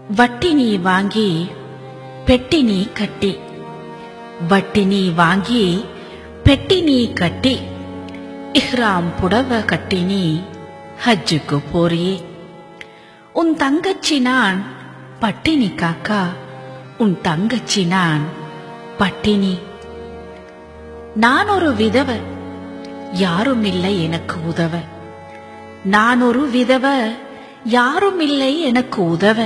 வட்டி நீ வாங்கி பெட்டி நீ கட்டி வட்டி நீ வாங்கி பெட்டி நீ கட்டி இஹ்ராம் புடவ கட்டி நீ ஹஜ்ஜுக்கு போறியே உன் தங்கச்சி நான் பட்டினி காக்கா உன் தங்கச்சி நான் பட்டினி நான் ஒரு விதவ யாரும் இல்லை எனக்கு உதவ நான் ஒரு விதவ யாரும் இல்லை எனக்கு உதவ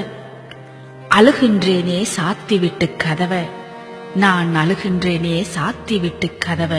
அழுகின்றேனே சாத்தி விட்டு கதவ நான் அழுகின்றேனே சாத்தி விட்டு கதவ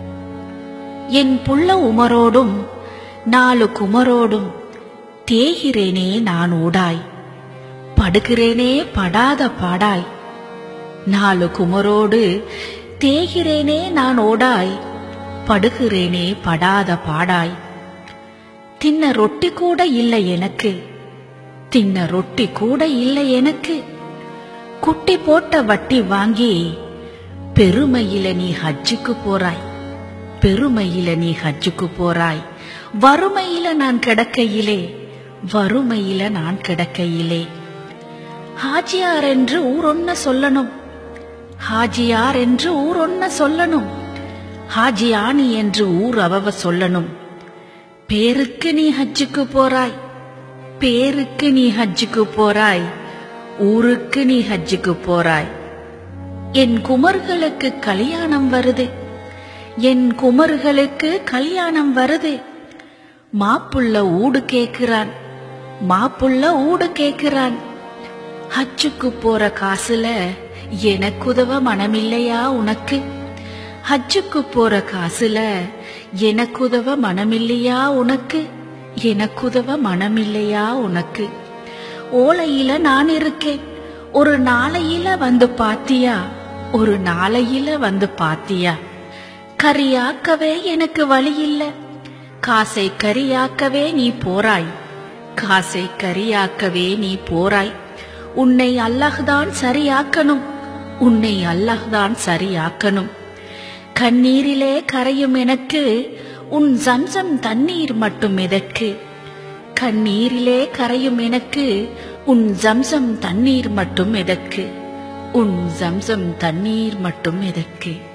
என் புள்ள உமரோடும் நாலு குமரோடும் தேகிறேனே நான் ஊடாய் படுகிறேனே படாத பாடாய் நாலு குமரோடு தேகிறேனே நான் ஓடாய் படுகிறேனே படாத பாடாய் தின்ன ரொட்டி கூட இல்லை எனக்கு தின்ன ரொட்டி கூட இல்லை எனக்கு குட்டி போட்ட வட்டி வாங்கி பெருமையில நீ ஹஜ்ஜுக்கு போறாய் பெருமையில நீ ஹஜ்ஜுக்கு போறாய் வறுமையில நான் கிடக்கையிலே வறுமையில நான் கிடக்கையிலே ஹாஜியார் என்று ஊரொன்ன சொல்லணும் ஹாஜியார் என்று ஊரொன்ன சொல்லணும் ஹாஜியானி என்று ஊர் அவவ சொல்லணும் பேருக்கு நீ ஹஜ்ஜுக்கு போறாய் பேருக்கு நீ ஹஜ்ஜுக்கு போறாய் ஊருக்கு நீ ஹஜ்ஜுக்கு போறாய் என் குமர்களுக்கு கல்யாணம் வருது என் குமர்களுக்கு கல்யாணம் வருது மாப்புள்ள ஊடு கேக்குறான் மாப்புள்ள ஊடு கேக்குறான் ஹஜ்ஜுக்கு போற காசுல எனக்கு உதவ மனமில்லையா உனக்கு ஹஜ்ஜுக்கு போற காசுல எனக்கு உதவ மனமில்லையா உனக்கு எனக்கு உதவ மனமில்லையா உனக்கு ஓலையில நான் இருக்கேன் ஒரு நாளையில வந்து பாத்தியா ஒரு நாளையில வந்து பாத்தியா கரியாக்கவே எனக்கு வழி இல்ல காசை கரியாக்கவே நீ போறாய் காசை கரியாக்கவே நீ போறாய் உன்னை அல்லாஹ்தான் சரியாக்கணும் உன்னை அல்லாஹ்தான் சரியாக்கணும் கண்ணீரிலே கரையும் எனக்கு உன் ஜம்சம் தண்ணீர் மட்டும் எதற்கு கண்ணீரிலே கரையும் எனக்கு உன் ஜம்சம் தண்ணீர் மட்டும் எதற்கு உன் ஜம்சம் தண்ணீர் மட்டும் எதற்கு